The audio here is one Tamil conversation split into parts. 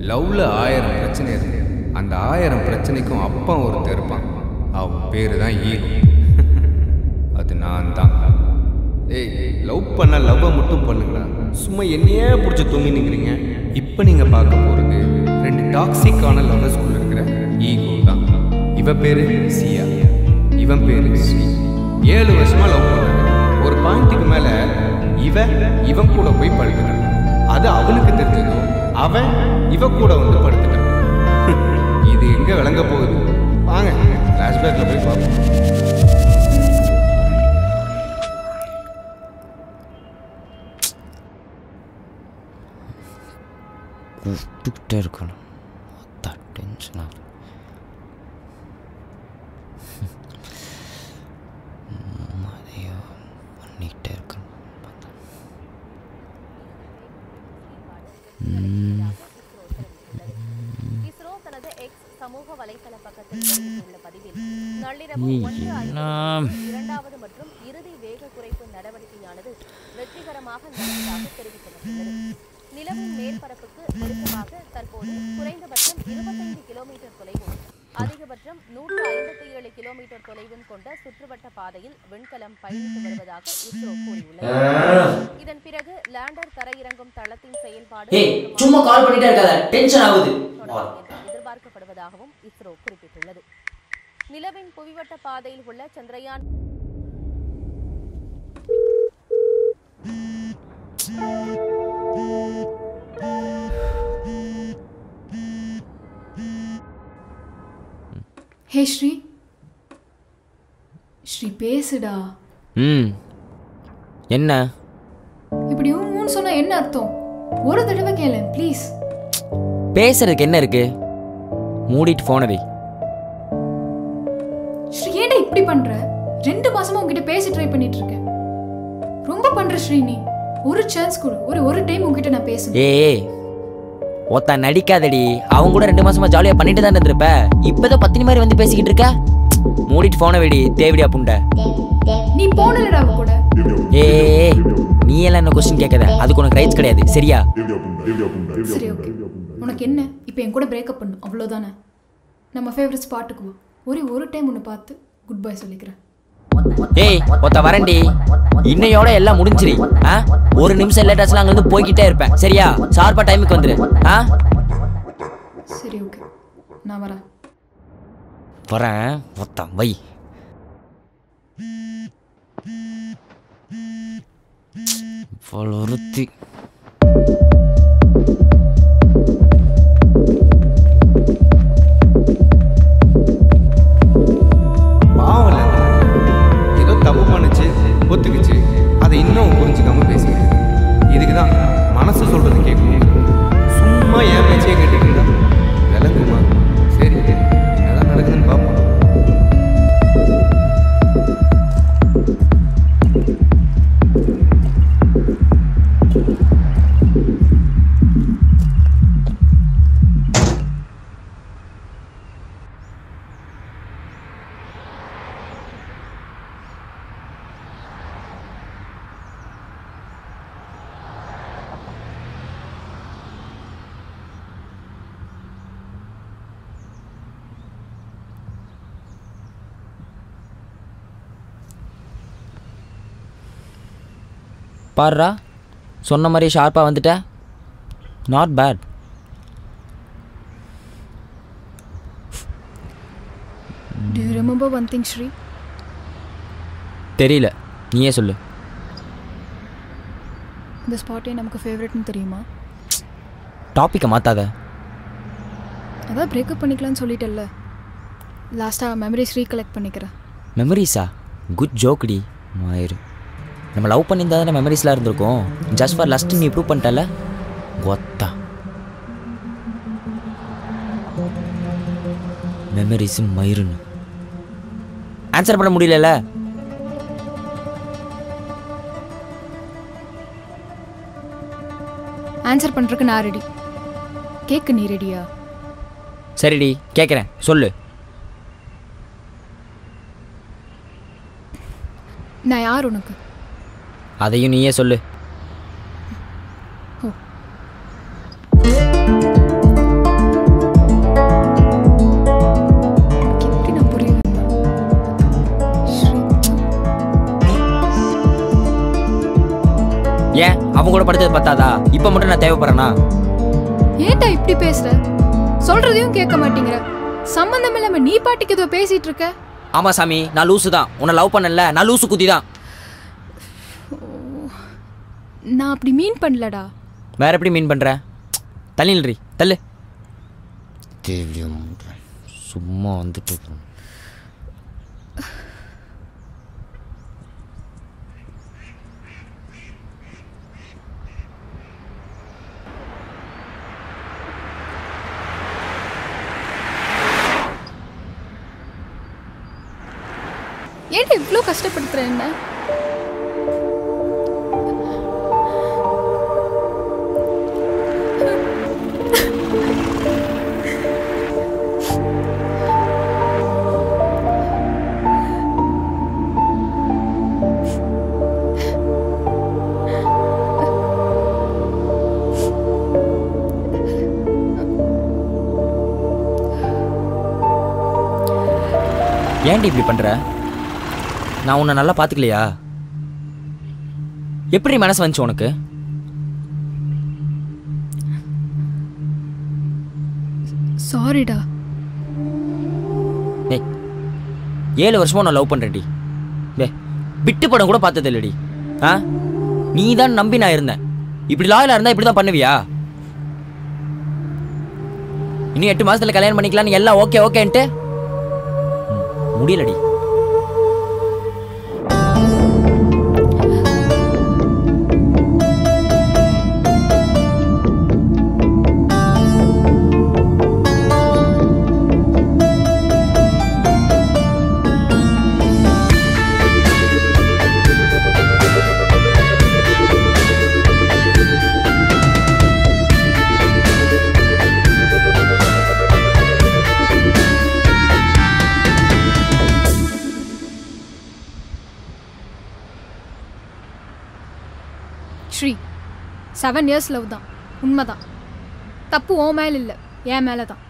லவ்ல ஆயிரம் பிரச்சனை இருக்கு அந்த ஆயிரம் பிரச்சனைக்கும் அப்பா ஒருத்தன் இருப்பான் அவன் பேரு தான் ஈகோ அது நான் தான் ஏய் லவ் பண்ண லவ்வை மட்டும் பண்ணுங்களா சும்மா என்னையே பிடிச்சி தூங்கி நிற்கிறீங்க இப்போ நீங்கள் பார்க்க போகிறது ரெண்டு டாக்ஸிக்கான லவ்வர்ஸ்குள்ள இருக்கிற ஈகோ தான் இவ பேரு சியா இவன் பேரு ஸ்ரீ ஏழு வருஷமா லவ் பண்ணாங்க ஒரு பாயிண்ட்டுக்கு மேலே இவ இவன் கூட போய் படுத்துட்டான் அது அவனுக்கு தெரிஞ்சதும் அவன் இவ கூட வந்து படுத்துட்டான் இது எங்க விளங்க போகுது வாங்க ஃப்ளாஷ்பேக்ல போய் பார்ப்போம் கூப்பிட்டுக்கிட்டே இருக்கணும் அதான் டென்ஷன் ஆகுது அதையோ பண்ணிக்கிட்டே இருக்கணும் பார்த்தா. இஸ்ரோ தனது எக்ஸ் சமூக வலைதள பக்கத்தில் வெளியிட்டுள்ள பதிவில் நள்ளிரவு ஏய், ஒன்று ஐந்து என்ன? மணிக்கு இரண்டாவது மற்றும் இறுதி வேக குறைப்பு நடவடிக்கையானது வெற்றிகரமாக நடந்ததாக தெரிவிக்கப்பட்டுள்ளது நிலவின் மேற்பரப்புக்கு நெருக்கமாக தற்போது குறைந்தபட்சம் இருபத்தைந்து கிலோமீட்டர் தொலைவும் அதிகபட்சம் நூற்று ஐம்பத்தி ஏழு கிலோமீட்டர் தொலைவும் கொண்ட சுற்றுவட்ட பாதையில் விண்கலம் பயணித்து வருவதாக இஸ்ரோ கூறியுள்ளது இதன் பிறகு லேண்டர் தரையிறங்கும் தளத்தின் செயல்பாடு ஏய் சும்மா கால் பண்ணிட்டே இருக்காத டென்ஷன் ஆகுது தொடரும் என்று எதிர்பார்க்கப்படுவதாகவும் இஸ்ரோ குறிப்பிட்டுள்ளது நிலவின் புவிவட்ட பாதையில் உள்ள சந்திரயான் ஹே ஸ்ரீ ஸ்ரீ பேசுடா ம் என்ன இப்படி ஊன்னு சொன்னா என்ன அர்த்தம் ஒரு தடவை கேளு ப்ளீஸ் பேசுறதுக்கு என்ன இருக்கு மூடிட்டு ஃபோனை வை ஸ்ரீ ஏன்டா இப்படி பண்ற ரெண்டு மாசமா உங்ககிட்ட பேச ட்ரை பண்ணிட்டு இருக்கேன் ரொம்ப பண்ற ஸ்ரீ நீ ஒரு சான்ஸ் கொடு ஒரு ஒரு டைம் உங்ககிட்ட நான் பேசணும் ஏய் ஒத்த நடிக்காதடி அவங்க கூட ரெண்டு மாசமா ஜாலியா பண்ணிட்டு தான் இருந்திருப்ப இப்பதான் பத்தினி மாதிரி வந்து பேசிக்கிட்டு இருக்க மூடிட்டு ஃபோனை வெடி தேவிடியா புண்டை நீ போனலடா அவ கூட ஏய் நீ எல்லாம் என்ன கொஸ்டின் கேட்காத அதுக்கு உனக்கு ரைட்ஸ் கிடையாது சரியா சரி ஓகே உனக்கு என்ன இப்போ என் கூட பிரேக்கப் பண்ணும் அவ்வளோதானே நம்ம ஃபேவரட் ஸ்பாட்டுக்கு வா ஒரே ஒரு டைம் உன்னை பார்த்து குட் பை சொல்லிக்கிறேன் ஏய் ஒத்த வரண்டி இன்னையோட எல்லாம் முடிஞ்சிரு ஆ ஒரு நிமிஷம் லேட்டாச்சும் அங்க இருந்து போய்கிட்டே இருப்பேன் சரியா ஷார்ப்பா டைமுக்கு வந்துரு ஆ சரி ஓகே நான் வரேன் வரேன் ஒத்த வை இவ்வளோ ஒருத்தி பாவம் இல்லை ஏதோ தப்பு பண்ணுச்சு ஒத்துக்குச்சு அதை இன்னும் புரிஞ்சுக்காம பேசிக்கிட்டு இதுக்கு தான் மனசு சொல்றது கேட்கணும் சும்மா என் பேச்சே கேட்டுட்டு இருந்தா விளங்குமா சரி என்னதான் நடக்குதுன்னு பார்ப்போம் பாருடா சொன்ன மாதிரி ஷார்ப்பாக வந்துட்ட not bad do you remember one thing Sri தெரியல நீயே சொல்லு இந்த ஸ்பாட்டே நமக்கு ஃபேவரட்னு தெரியுமா டாப்பிக்கை மாற்றாத அதான் பிரேக்கப் பண்ணிக்கலாம்னு சொல்லிட்டல்ல லாஸ்ட்டாக மெமரிஸ் ரீகலெக்ட் பண்ணிக்கிறேன் மெமரிஸா குட் ஜோக்குடி மாயிரு நம்ம லவ் பண்ணியிருந்தா தானே மெமரிஸ்லாம் இருந்திருக்கும் ஜஸ்ட் ஃபார் லஸ்ட் நீ ப்ரூவ் பண்ணிட்டல கொத்தா மெமரிஸ் மயிருன்னு ஆன்சர் பண்ண முடியலல்ல ஆன்சர் பண்ணுறதுக்கு நான் ரெடி கேக்கு நீ ரெடியா சரிடி கேட்குறேன் சொல்லு நான் யார் உனக்கு அதையும் நீயே சொல்லு ஏன் அவன் கூட படிச்சது பத்தாதா இப்போ மட்டும் நான் தேவைப்படுறேனா ஏன்டா இப்படி பேசுற சொல்றதையும் கேட்க மாட்டேங்கிற சம்பந்தம் இல்லாம நீ பாட்டுக்கு ஏதோ பேசிட்டு இருக்க ஆமா சாமி நான் லூசு தான் உன்னை லவ் பண்ணல நான் லூசு குத்தி தான் நான் அப்படி மீன் பண்ணலடா வேற எப்படி மீன் பண்ற தள்ளி நில்றி தள்ளு தேவியம் சும்மா வந்துட்டு இருக்கணும். ஏன்டா இவ்வளோ கஷ்டப்படுத்துற என்ன ஏன்டி இப்படி பண்ற நான் உன்னை நல்லா பார்த்துக்கலையா எப்படி மனசு வந்துச்சு உனக்கு சாரிடா டேய் ஏழு வருஷமா நான் லவ் பண்ணுறேன்டி டே விட்டு படம் கூட பார்த்தது இல்லடி ஆ நீ தான் நம்பி நான் இருந்தேன் இப்படி லாயலாக இருந்தால் இப்படி தான் பண்ணுவியா இன்னும் எட்டு மாசத்துல கல்யாணம் பண்ணிக்கலாம்னு எல்லாம் ஓகே ஓகேன்ட்டு ம், முடியலடி ஸ்ரீ செவன் இயர்ஸ் லவ் தான் உண்மைதான் தப்பு ஓ மேல இல்லை என் மேலே தான்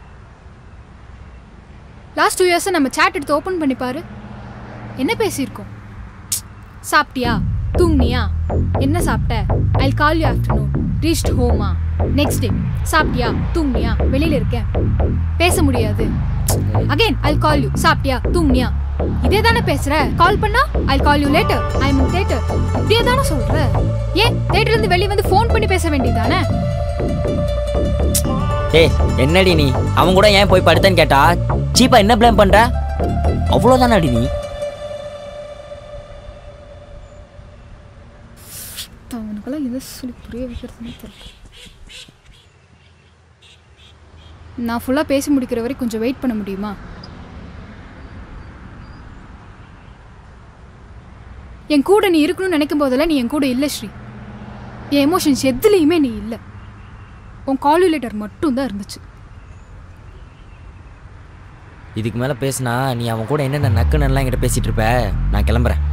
லாஸ்ட் டூ இயர்ஸை நம்ம சேட் எடுத்து ஓப்பன் பண்ணி பாரு என்ன பேசியிருக்கோம் சாப்பிட்டியா தூங்குனியா என்ன சாப்பிட்ட I call you afternoon reached ஹோமா நெக்ஸ்ட் டே சாப்பிட்டியா தூங்குனியா வெளியில இருக்கேன் பேச முடியாது அகைன் ஐ கால் யூ சாப்பிட்டியா தூங்குனியா இதே தானே பேசுற கால் பண்ணா I call you later I mean தேட்டர் இப்படியே தானே சொல்ற ஏன் தேட்டர்ல இருந்து வெளியே வந்து ஃபோன் பண்ணி பேச வேண்டியதானே ஏய் என்னடி நீ அவன் கூட ஏன் போய் படுத்தேன்னு கேட்டா சீப்பா என்ன ப்ளேம் பண்ற அவ்வளோதானாடி நீ அவனுக்கெல்லாம் எதை சொல்லி புரிய வைக்கிறதுனே தெரியல நான் ஃபுல்லாக பேசி முடிக்கிற வரைக்கும் கொஞ்சம் வெயிட் பண்ண முடியுமா என் கூட நீ இருக்கணும்னு நினைக்கும் போதெல்லாம் நீ என் கூட இல்லை ஸ்ரீ என் எமோஷன்ஸ் எதுலேயுமே நீ இல்லை உன் கால்குலேட்டர் மட்டும்தான் இருந்துச்சு இதுக்கு மேலே பேசினா நீ அவன் கூட என்னென்ன நக்குன்னெல்லாம் என்கிட்ட பேசிட்டு இருப்ப நான் கிளம்புறேன்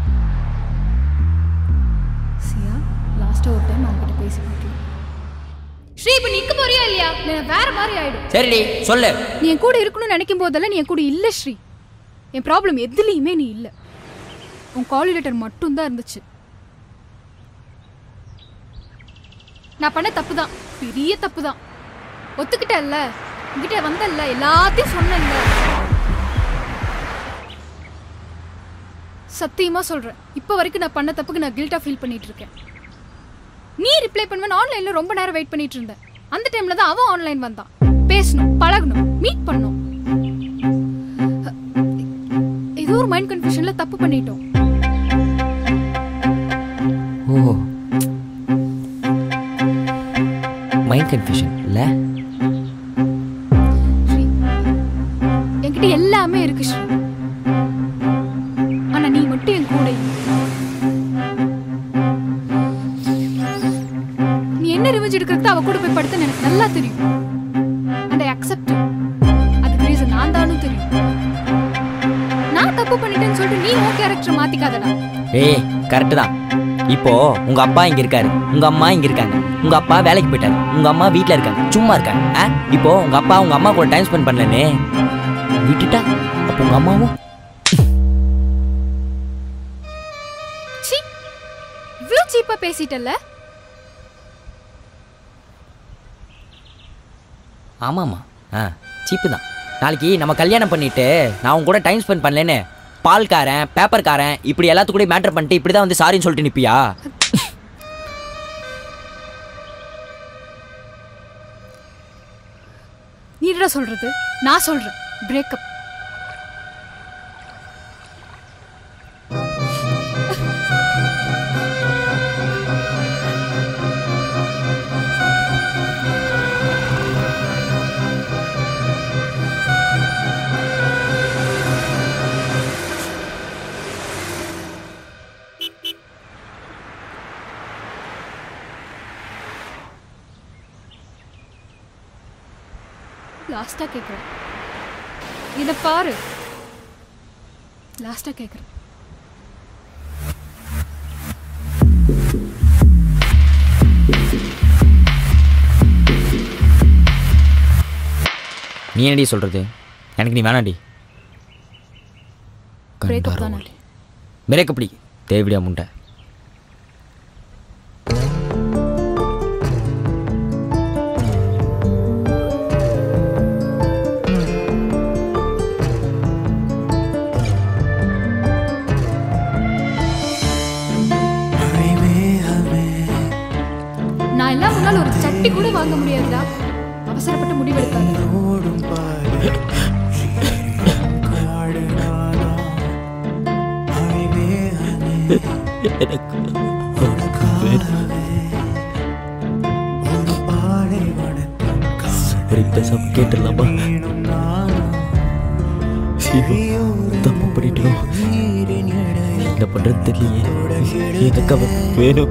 சியா லாஸ்ட்டாக ஒரு டைம் அவங்ககிட்ட பேசி முடியும் ஸ்ரீ இப்போ நிற்க போறியா இல்லையா இல்லை வேற மாதிரி ஆயிடும் சரிடி சொல்லு நீ என் கூட இருக்கணும்னு நினைக்கும் போதெல்லாம் நீ என் கூட இல்லை ஸ்ரீ என் ப்ராப்ளம் எதுலேயுமே நீ இல்லை உன் கால் லெட்டர் மட்டும்தான் இருந்துச்சு நான் பண்ண தப்பு தான் பெரிய தப்பு தான் ஒத்துக்கிட்டல்ல உங்ககிட்ட வந்தல்ல எல்லாத்தையும் சொன்னேன்ல சத்தியமா சொல்றேன் இப்போ வரைக்கும் நான் பண்ண தப்புக்கு நான் கில்ட்டா ஃபீல் பண்ணிட்டு இருக்கேன் நீ ரிப்ளை பண்ணுவேன் ஆன்லைன்ல ரொம்ப நேரம் வெயிட் பண்ணிட்டு இருந்தேன் அந்த டைம்ல தான் அவன் ஆன்லைன் வந்தான் பேசணும் பழகணும் மீட் பண்ணணும் ஏதோ ஒரு மைண்ட் கன்ஃபியூஷன்ல தப்பு பண்ணிட்டோம் ஓ மைண்ட் கன்ஃபியூஷன் இல்லை ஸ்ரீ என்கிட்ட எல்லாமே இருக்கு ஸ்ரீ ஆனா நீ மட்டும் என் கூட இல்ல. நீ என்ன ரிவெஞ்ச் எடுக்கிறது அவ கூட போய் படுத்த எனக்கு நல்லா தெரியும் அண்ட் ஐ அக்செப்ட் அதுக்கு ரீசன் நான் தானும் தெரியும் நான் தப்பு பண்ணிட்டேன்னு சொல்லிட்டு நீ உன் கேரக்டர் மாத்திக்காதடா ஏய் கரெக்டு தான் இப்போ உங்க அப்பா இங்க இருக்காரு உங்க அம்மா இங்க இருக்காங்க உங்க அப்பா வேலைக்கு போயிட்டாரு உங்க அம்மா வீட்ல இருக்காங்க சும்மா இருக்காங்க ஆ? இப்போ உங்க அப்பா உங்க அம்மா கூட டைம் ஸ்பெண்ட் பண்ணலனே விட்டுட்டா அப்போ உங்க அம்மாவும் சி இவ்வளோ சீப்பா பேசிட்டல்ல ஆமாம்மா ஆ சீப்பு தான் நாளைக்கு நம்ம கல்யாணம் பண்ணிட்டு நான் உன் கூட டைம் ஸ்பெண்ட் பண்ணலேன்னு பால்காரன் பேப்பர்காரன் இப்படி எல்லாத்து கூட மேட்டர் பண்ணிட்டு இப்படி தான் வந்து சாரின்னு சொல்லிட்டு நிப்பியா நீ என்னடா சொல்றது நான் சொல்றேன் பிரேக்கப் லாஸ்டா கேக்குறேன் இத பாரு லாஸ்டா கேக்குறேன் நீ என்னடி சொல்கிறது எனக்கு நீ வேணாடி பிரேக்கப் தானே பிரேக்கப் பிடி தேவிடியா முண்டை நான் எல்லாம் முன்னால் ஒரு சட்டி கூட வாங்க முடியாதுடா அவசரப்பட்டு முடிவெடுக்காத சரி பேசாம கேட்டுடலாமா தப்பு பண்ணிட்டோம் என்ன பண்ணுறது தெரியலையே எனக்கு அவன் வேணும்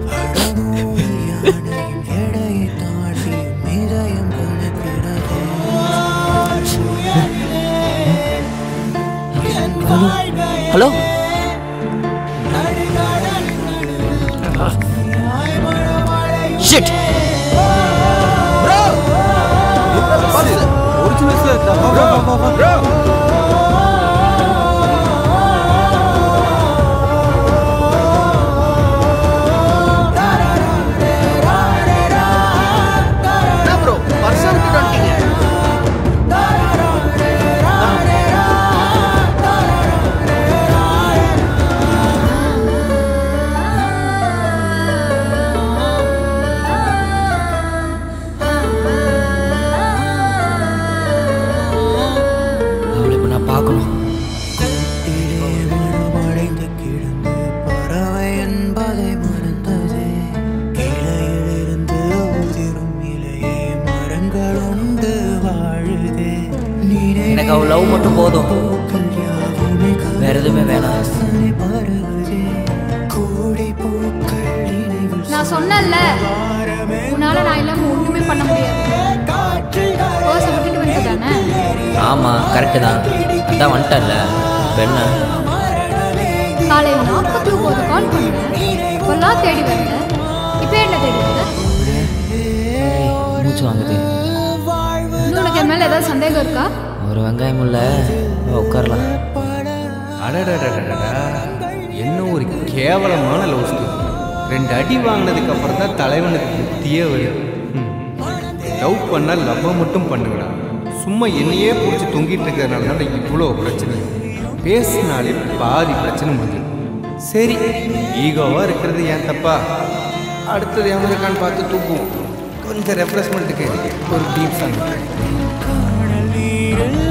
ஹலோ ஷிட் அவளை இப்போ நான் பார்க்கணும் மனமடைந்து கிடந்து பறவை என்பதை மறந்தது கிளையிலிருந்து உதிரும் இலையே மரங்கள் உண்டு வாழுதே எனக்கு அவள் லவ் மட்டும் போதும் வேற எதுவுமே வேணாம் நினை பருகுதே கோடை பூக்கள் நினைவில் நான் சொன்னேன்ல உன்னால நான் இல்லாம ஒண்ணுமே பண்ண முடியாது பர்ஸ் விட்டுட்டு வந்து தானே ஆமாம் கரெக்டு தான் அதான் வந்துட்டல இப்போ என்ன காலையில் நாற்பத்தி ஒன்பது கால் பண்ணேன் இப்பெல்லாம் தேடி வரல இப்போ என்ன தேடி வந்த மூச்சு வாங்குது இன்னும் உனக்கு என் மேல ஏதாவது சந்தேகம் இருக்கா ஒரு வெங்காயம் இல்லை உட்காரலாம் அடடடடடா என்ன ஒரு கேவலமான லவ் ஸ்டோரி ரெண்டு அடி வாங்கினதுக்கு அப்புறம் தான் தலைவனுக்கு புத்தியே வருது லவ் பண்ணால் லவ்வை மட்டும் பண்ணுங்கடா சும்மா என்னையே பிடிச்சி தொங்கிட்டு இருக்கிறதுனால தான் இவ்வளோ பிரச்சனை பேசினாலே பாதி பிரச்சனை முடியும் சரி ஈகோவாக இருக்கிறது ஏன் தப்பா அடுத்தது எவன் இருக்கான்னு பார்த்து தூக்குவோம் கொஞ்சம் ரெஃப்ரெஷ்மெண்ட்டுக்கு ஒரு டீப் சாங் காணல் நீரில்